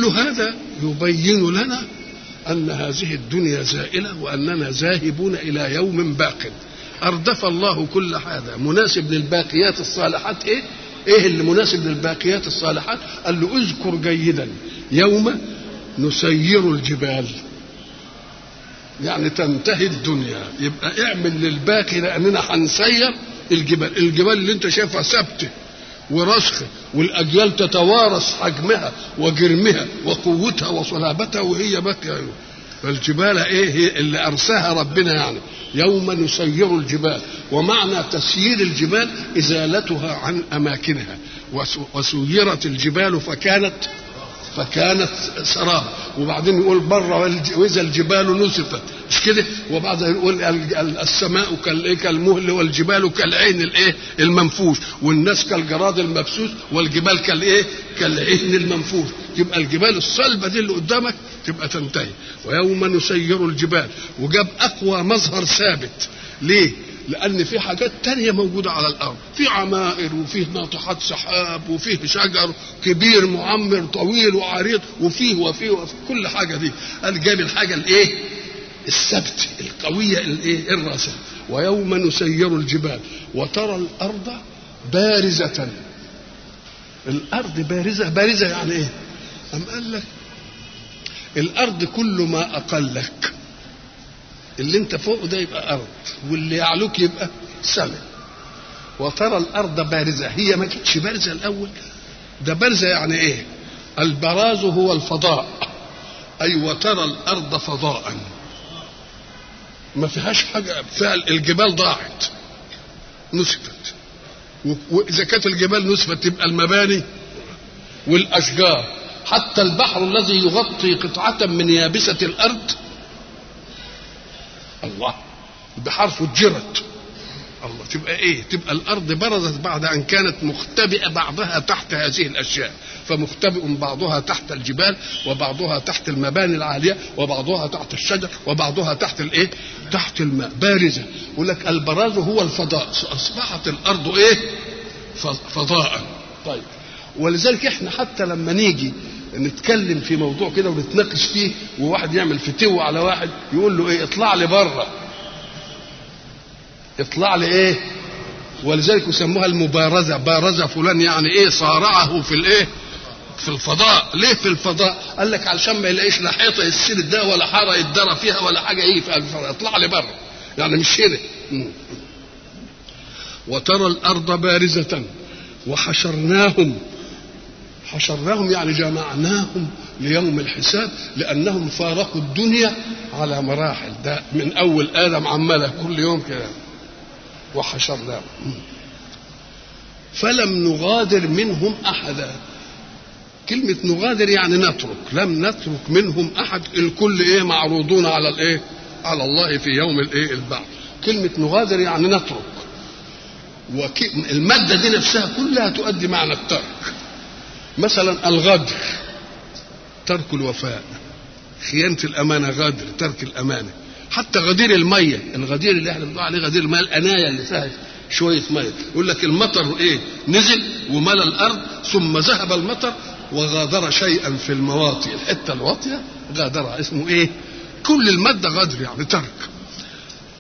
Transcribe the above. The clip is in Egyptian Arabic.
كل هذا يبين لنا أن هذه الدنيا زائلة وأننا ذاهبون إلى يوم باق أردف الله كل هذا مناسب للباقيات الصالحات إيه؟ إيه اللي مناسب للباقيات الصالحات؟ قال له اذكر جيدا يوم نسير الجبال يعني تنتهي الدنيا يبقى اعمل للباقي لأننا هنسير الجبال الجبال اللي انت شايفها ثابته ورسخه والاجيال تتوارث حجمها وجرمها وقوتها وصلابتها وهي باقيه فالجبال ايه هي اللي ارساها ربنا يعني يوم نسير الجبال ومعنى تسيير الجبال ازالتها عن اماكنها وسيرت الجبال فكانت فكانت سراب وبعدين يقول بره واذا الجبال نسفت مش كده وبعدين يقول السماء كالمهل والجبال كالعين الايه المنفوش والناس كالجراد المبسوس والجبال كالايه كالعين المنفوش يبقى الجبال الصلبه دي اللي قدامك تبقى تنتهي ويوم نسير الجبال وجاب اقوى مظهر ثابت ليه لان في حاجات تانية موجودة على الارض في عمائر وفيه ناطحات سحاب وفيه شجر كبير معمر طويل وعريض وفيه وفيه وفيه كل حاجة دي قال جاب الحاجة الايه الثبت القوية الايه الراسخة ويوم نسير الجبال وترى الارض بارزة الارض بارزة بارزة يعني ايه ام قال لك الارض كل ما اقلك اللي انت فوق ده يبقى ارض واللي يعلوك يبقى سماء وترى الارض بارزه هي ما كانتش بارزه الاول ده بارزه يعني ايه البراز هو الفضاء اي وترى الارض فضاء ما فيهاش حاجه فيها الجبال ضاعت نسفت واذا كانت الجبال نسفت تبقى المباني والاشجار حتى البحر الذي يغطي قطعه من يابسه الارض الله البحار فجرت الله تبقى ايه تبقى الارض برزت بعد ان كانت مختبئه بعضها تحت هذه الاشياء فمختبئ بعضها تحت الجبال وبعضها تحت المباني العاليه وبعضها تحت الشجر وبعضها تحت الايه تحت الماء بارزه يقول لك البراز هو الفضاء اصبحت الارض ايه فضاء طيب ولذلك احنا حتى لما نيجي نتكلم في موضوع كده ونتناقش فيه وواحد يعمل فتو على واحد يقول له ايه اطلع لي بره اطلع لي ايه ولذلك يسموها المبارزه بارز فلان يعني ايه صارعه في الايه في الفضاء ليه في الفضاء قال لك علشان ما يلاقيش لا حيطه يسير ده ولا حاره يتدرى فيها ولا حاجه ايه في الفضاء اطلع لي بره يعني مش هنا وترى الارض بارزه وحشرناهم حشرناهم يعني جمعناهم ليوم الحساب لانهم فارقوا الدنيا على مراحل ده من اول ادم عماله كل يوم كده وحشرناهم فلم نغادر منهم احدا كلمة نغادر يعني نترك لم نترك منهم أحد الكل إيه معروضون على الإيه على الله في يوم الإيه البعث كلمة نغادر يعني نترك والمادة دي نفسها كلها تؤدي معنى الترك مثلا الغدر ترك الوفاء خيانة الأمانة غدر ترك الأمانة حتى غدير المية الغدير اللي احنا بنقول عليه غدير المية الأناية اللي فيها شوية مية يقول لك المطر ايه نزل وملى الأرض ثم ذهب المطر وغادر شيئا في المواطي الحتة الواطية غادرها اسمه ايه كل المادة غدر يعني ترك